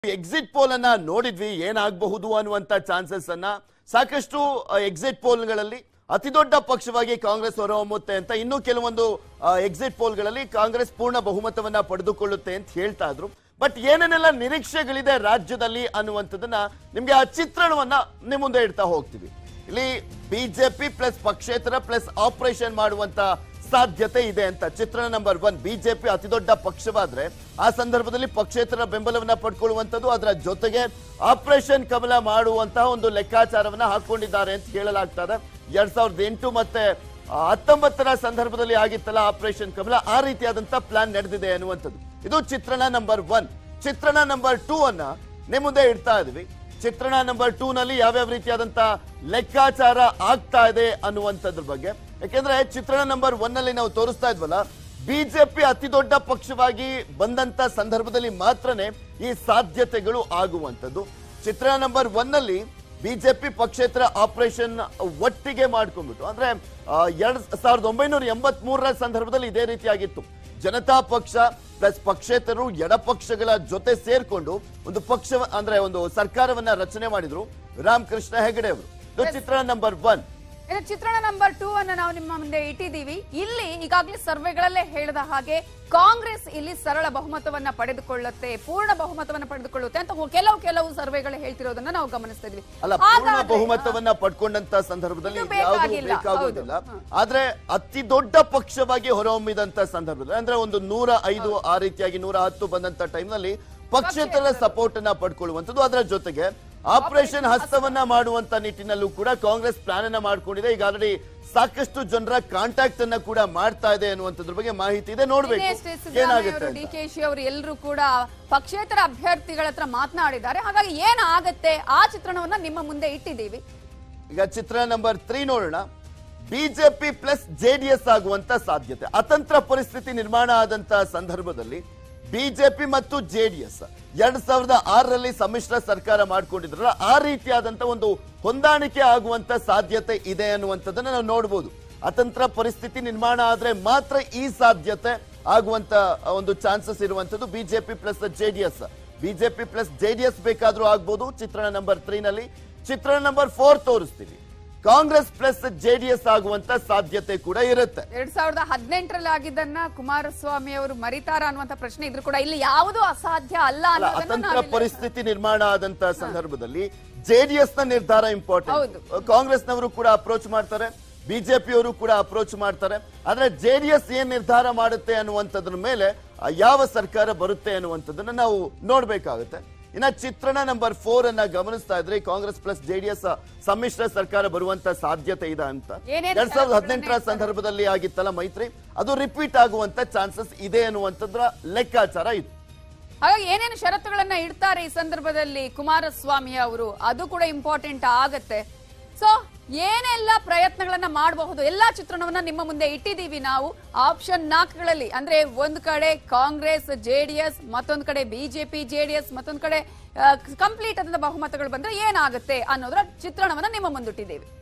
Exit poll ಅನ್ನ ನೋಡಿದ್ವಿ ಏನಾಗಬಹುದು ಅನ್ನುವಂತ ಚಾನ್ಸಸ್ ಅನ್ನ ಸಾಕಷ್ಟು ಎಕ್ಸಿಟ್ ಪೋಲ್ಗಳಲ್ಲಿ ಅತಿ ದೊಡ್ಡ ಪಕ್ಷವಾಗಿ ಕಾಂಗ್ರೆಸ್ ಹೊರಹೊಮ್ಮುತ್ತೆ ಅಂತ ಇನ್ನೂ ಕೆಲವೊಂದು ಎಕ್ಸಿಟ್ ಪೋಲ್ಗಳಲ್ಲಿ ಕಾಂಗ್ರೆಸ್ ಪೂರ್ಣ ಬಹುಮತವನ್ನ ಪಡೆದುಕೊಳ್ಳುತ್ತೆ ಅಂತ ಹೇಳ್ತಾ ಇದ್ರು ಬಟ್ ಏನೇನೆಲ್ಲ ನಿರೀಕ್ಷೆಗಳಿದೆ ರಾಜ್ಯದಲ್ಲಿ ಅನ್ನುವಂಥದ್ದನ್ನ ನಿಮ್ಗೆ ಆ ಚಿತ್ರಣವನ್ನ ನಿಮ್ ಮುಂದೆ ಇಡ್ತಾ ಹೋಗ್ತೀವಿ ಇಲ್ಲಿ ಬಿಜೆಪಿ ಪ್ಲಸ್ ಪಕ್ಷೇತರ ಪ್ಲಸ್ ಆಪರೇಷನ್ ಮಾಡುವಂತ ಸಾಧ್ಯತೆ ಇದೆ ಅಂತ ಚಿತ್ರಣ ನಂಬರ್ ಒನ್ ಬಿಜೆಪಿ ಅತಿ ದೊಡ್ಡ ಪಕ್ಷವಾದ್ರೆ ಆ ಸಂದರ್ಭದಲ್ಲಿ ಪಕ್ಷೇತರ ಬೆಂಬಲವನ್ನ ಪಡ್ಕೊಳ್ಳುವಂಥದ್ದು ಅದರ ಜೊತೆಗೆ ಆಪರೇಷನ್ ಕಮಲ ಮಾಡುವಂತಹ ಒಂದು ಲೆಕ್ಕಾಚಾರವನ್ನ ಹಾಕೊಂಡಿದ್ದಾರೆ ಅಂತ ಹೇಳಲಾಗ್ತದೆ ಎರಡ್ ಸಾವಿರದ ಎಂಟು ಮತ್ತೆ ಆ, ಹತ್ತೊಂಬತ್ತರ ಸಂದರ್ಭದಲ್ಲಿ ಆಗಿತ್ತಲ್ಲ ಆಪರೇಷನ್ ಕಮಲ ಆ ರೀತಿಯಾದಂತ ಪ್ಲಾನ್ ನಡೆದಿದೆ ಅನ್ನುವಂಥದ್ದು ಇದು ಚಿತ್ರಣ ನಂಬರ್ ಒನ್ ಚಿತ್ರಣ ನಂಬರ್ ಟೂ ಅನ್ನ ನಿಮ್ಮ ಮುಂದೆ ಇಡ್ತಾ ಇದ್ವಿ ಚಿತ್ರಣ ನಂಬರ್ ಟೂ ನಲ್ಲಿ ಯಾವ್ಯಾವ ರೀತಿಯಾದಂತ ಲೆಕ್ಕಾಚಾರ ಆಗ್ತಾ ಇದೆ ಅನ್ನುವಂಥದ್ರ ಬಗ್ಗೆ ಯಾಕೆಂದ್ರೆ ಚಿತ್ರಣ ನಂಬರ್ ಒನ್ ನಲ್ಲಿ ನಾವು ತೋರಿಸ್ತಾ ಇದ್ವಲ್ಲ ಬಿಜೆಪಿ ಅತಿ ದೊಡ್ಡ ಪಕ್ಷವಾಗಿ ಬಂದಂತ ಸಂದರ್ಭದಲ್ಲಿ ಮಾತ್ರನೇ ಈ ಸಾಧ್ಯತೆಗಳು ಆಗುವಂಥದ್ದು ಚಿತ್ರಣ ನಂಬರ್ ಒನ್ ನಲ್ಲಿ ಬಿಜೆಪಿ ಪಕ್ಷೇತರ ಆಪರೇಷನ್ ಒಟ್ಟಿಗೆ ಮಾಡ್ಕೊಂಡ್ಬಿಟ್ಟು ಅಂದ್ರೆ ಆ, ಎರಡ್ ಸಾವಿರದ ಒಂಬೈನೂರ ಎಂಬತ್ ಮೂರರ ಸಂದರ್ಭದಲ್ಲಿ ಇದೇ ರೀತಿಯಾಗಿತ್ತು ಜನತಾ ಪಕ್ಷ ಪ್ಲಸ್ ಪಕ್ಷೇತರರು ಎಡಪಕ್ಷಗಳ ಜೊತೆ ಸೇರ್ಕೊಂಡು ಒಂದು ಪಕ್ಷ ಅಂದ್ರೆ ಒಂದು ಸರ್ಕಾರವನ್ನ ರಚನೆ ಮಾಡಿದ್ರು ರಾಮಕೃಷ್ಣ ಹೆಗಡೆ ಅವರು ಇದು ಚಿತ್ರ ನಂಬರ್ ಒನ್ ಇನ್ನು ಚಿತ್ರಣ ನಂಬರ್ ಟೂ ಅನ್ನ ನಾವು ನಿಮ್ಮ ಮುಂದೆ ಇಟ್ಟಿದ್ದೀವಿ ಇಲ್ಲಿ ಈಗಾಗಲೇ ಸರ್ವೆಗಳಲ್ಲೇ ಹೇಳಿದ ಹಾಗೆ ಕಾಂಗ್ರೆಸ್ ಇಲ್ಲಿ ಸರಳ ಬಹುಮತವನ್ನ ಪಡೆದುಕೊಳ್ಳುತ್ತೆ ಪೂರ್ಣ ಬಹುಮತವನ್ನ ಪಡೆದುಕೊಳ್ಳುತ್ತೆ ಅಂತ ಕೆಲವು ಕೆಲವು ಸರ್ವೆಗಳು ಹೇಳ್ತಿರೋದನ್ನ ನಾವು ಗಮನಿಸ್ತಾ ಇದ್ವಿ ಅಲ್ಲ ಪೂರ್ಣ ಹಾಗಾದ್ರೆ- ಬಹುಮತವನ್ನ ಪಡ್ಕೊಂಡಂತ ಸಂದರ್ಭದಲ್ಲಿ ಇದು ಯಾವುದು ಬೇಕಾಗಿಲ್ಲ. ಬೇಕಾಗುವುದಿಲ್ಲ ಹೌದು. ಆದ್ರೆ ಅತಿ ದೊಡ್ಡ ಪಕ್ಷವಾಗಿ ಹೊರಹೊಮ್ಮಿದಂತ ಸಂದರ್ಭದಲ್ಲಿ ಅಂದ್ರೆ ಒಂದು ನೂರ ಐದು ಆ ರೀತಿಯಾಗಿ ನೂರ ಹತ್ತು ಬಂದಂತ ಟೈಮ್ ನಲ್ಲಿ ಪಕ್ಷೇತರ ಸಪೋರ್ಟ್ ಅನ್ನ ಪಡ್ಕೊಳ್ಳುವಂಥದ್ದು ಅದರ ಜೊತೆಗೆ ಆಪರೇಷನ್ ಹಸ್ತವನ್ನ ಮಾಡುವಂತ ನಿಟ್ಟಿನಲ್ಲೂ ಕೂಡ ಕಾಂಗ್ರೆಸ್ ಪ್ಲಾನ್ ಅನ್ನ ಮಾಡ್ಕೊಂಡಿದೆ ಈಗ ಆಲ್ರೆಡಿ ಸಾಕಷ್ಟು ಜನರ ಕಾಂಟ್ಯಾಕ್ಟ್ ಅನ್ನ ಕೂಡ ಮಾಡ್ತಾ ಇದೆ ಅನ್ನುವಂಥದ್ರ ಬಗ್ಗೆ ಮಾಹಿತಿ ಇದೆ ನೋಡ್ಬೇಕು ಏನಾಗುತ್ತೆ ಡಿ ಅಂತ. ಕೆ ಶಿ ಅವರು ಎಲ್ಲರೂ ಕೂಡ ಪಕ್ಷೇತರ ಅಭ್ಯರ್ಥಿಗಳ ಹತ್ರ ಮಾತನಾಡಿದ್ದಾರೆ ಹಾಗಾಗಿ ಏನಾಗತ್ತೆ ಆ ಚಿತ್ರಣವನ್ನ ನಿಮ್ಮ ಮುಂದೆ ಇಟ್ಟಿದ್ದೀವಿ ಈಗ ಚಿತ್ರ ನಂಬರ್ ತ್ರೀ ನೋಡೋಣ ಬಿಜೆಪಿ ಪ್ಲಸ್ ಜೆಡಿಎಸ್ ಆಗುವಂತ ಸಾಧ್ಯತೆ ಅತಂತ್ರ ಪರಿಸ್ಥಿತಿ ನಿರ್ಮಾಣ ಆದಂತ ಸಂದರ್ಭದಲ್ಲಿ ಬಿಜೆಪಿ ಮತ್ತು ಜೆಡಿಎಸ್ ಎರಡ್ ಸಾವಿರದ ಆರರಲ್ಲಿ ಸಮ್ಮಿಶ್ರ ಸರ್ಕಾರ ಮಾಡ್ಕೊಂಡಿದ್ರಲ್ಲ ಆ ರೀತಿಯಾದಂತ ಒಂದು ಹೊಂದಾಣಿಕೆ ಆಗುವಂತ ಸಾಧ್ಯತೆ ಇದೆ ಅನ್ನುವಂಥದ್ದನ್ನ ನಾವು ನೋಡ್ಬೋದು ಅತಂತ್ರ ಪರಿಸ್ಥಿತಿ ನಿರ್ಮಾಣ ಆದ್ರೆ ಮಾತ್ರ ಈ ಸಾಧ್ಯತೆ ಆಗುವಂತ ಒಂದು ಚಾನ್ಸಸ್ ಇರುವಂತದ್ದು BJP plus JDS BJP plus JDS ಬೇಕಾದ್ರೂ ಆಗ್ಬೋದು ಚಿತ್ರಣ ನಂಬರ್ ತ್ರೀ ನಲ್ಲಿ ಚಿತ್ರಣ ನಂಬರ್ ಫೋರ್ ತೋರಿಸ್ತೀವಿ ಕಾಂಗ್ರೆಸ್ ಪ್ಲಸ್ ಜೆಡಿಎಸ್ ಆಗುವಂತ ಸಾಧ್ಯತೆ ಕೂಡ ಇರುತ್ತೆ ಎರಡ್ ಸಾವಿರದ ಹದಿನೆಂಟರಲ್ಲಿ ಆಗಿದ್ದನ್ನ ಕುಮಾರಸ್ವಾಮಿ ಅವರು ಮರಿತಾರ ಅನ್ನುವಂತ ಪ್ರಶ್ನೆ ಇದ್ರು ಕೂಡ ಇಲ್ಲಿ ಯಾವುದೂ ಅಸಾಧ್ಯ ಅಲ್ಲ ಅಲ್ಲ ಅನ್ನೋದನ್ನ ಅತಂತ್ರ ನಾವಿಲ್ಲಿ- ಪರಿಸ್ಥಿತಿ ನಿರ್ಮಾಣ ಆದಂತ ಸಂದರ್ಭದಲ್ಲಿ ಜೆಡಿಎಸ್ ನ ನಿರ್ಧಾರ ಇಂಪಾರ್ಟೆಂಟ್ ಹೌದು. ಕಾಂಗ್ರೆಸ್ನವರು ಕೂಡ ಅಪ್ರೋಚ್ ಮಾಡ್ತಾರೆ ಬಿಜೆಪಿ ಅವರು ಕೂಡ ಅಪ್ರೋಚ್ ಮಾಡ್ತಾರೆ ಆದ್ರೆ ಜೆಡಿಎಸ್ ಏನ್ ನಿರ್ಧಾರ ಮಾಡುತ್ತೆ ಅನ್ನುವಂಥದ್ರ ಮೇಲೆ ಆ, ಯಾವ ಸರ್ಕಾರ ಬರುತ್ತೆ ಅನ್ನುವಂಥದ್ದನ್ನ ನಾವು ನೋಡ್ಬೇಕಾಗುತ್ತೆ ಇನ್ನ ಚಿತ್ರಣ ನಂಬರ್ ಫೋರ್ ಅನ್ನ ಗಮನಿಸ್ತಾ ಇದ್ರೆ ಕಾಂಗ್ರೆಸ್ ಪ್ಲಸ್ ಜೆಡಿಎಸ್ ಸಮ್ಮಿಶ್ರ ಸರ್ಕಾರ ಬರುವಂತ ಸಾಧ್ಯತೆ ಇದೆ ಅಂತ ಏನೇನ್ ಎರಡ್ ಸಾವಿರದ ಷರತ್ತುಗಳನ್ನ ಹದಿನೆಂಟರ ಸಂದರ್ಭದಲ್ಲಿ ಆಗಿತ್ತಲ್ಲ ಮೈತ್ರಿ ಅದು ರಿಪೀಟ್ ಆಗುವಂತ ಚಾನ್ಸಸ್ ಇದೆ ಅನ್ನುವಂಥದ್ರ ಲೆಕ್ಕಾಚಾರ ಇದು ಹಾಗಾಗಿ ಏನೇನು ಷರತ್ತುಗಳನ್ನ ಇಡ್ತಾರೆ ಈ ಸಂದರ್ಭದಲ್ಲಿ ಕುಮಾರಸ್ವಾಮಿ ಅವರು ಅದು ಕೂಡ ಇಂಪಾರ್ಟೆಂಟ್ ಆಗತ್ತೆ ಸೊ ಏನೆಲ್ಲ ಪ್ರಯತ್ನಗಳನ್ನ ಮಾಡಬಹುದು ಎಲ್ಲಾ ಚಿತ್ರಣವನ್ನ ನಿಮ್ಮ ಮುಂದೆ ಇಟ್ಟಿದ್ದೀವಿ ನಾವು ಆಪ್ಷನ್ ನಾಲ್ಕುಗಳಲ್ಲಿ ಅಂದ್ರೆ ಒಂದ್ ಕಡೆ ಕಾಂಗ್ರೆಸ್ ಜೆಡಿಎಸ್ ಮತ್ತೊಂದ್ ಕಡೆ ಬಿಜೆಪಿ ಜೆಡಿಎಸ್ ಮತ್ತೊಂದ್ ಕಡೆ ಕಂಪ್ಲೀಟ್ ಆದಂತ ಬಹುಮತಗಳು ಬಂದ್ರೆ ಏನಾಗುತ್ತೆ ಅನ್ನೋದರ ಚಿತ್ರಣವನ್ನ ನಿಮ್ಮ ಮುಂದಿಟ್ಟಿದ್ದೀವಿ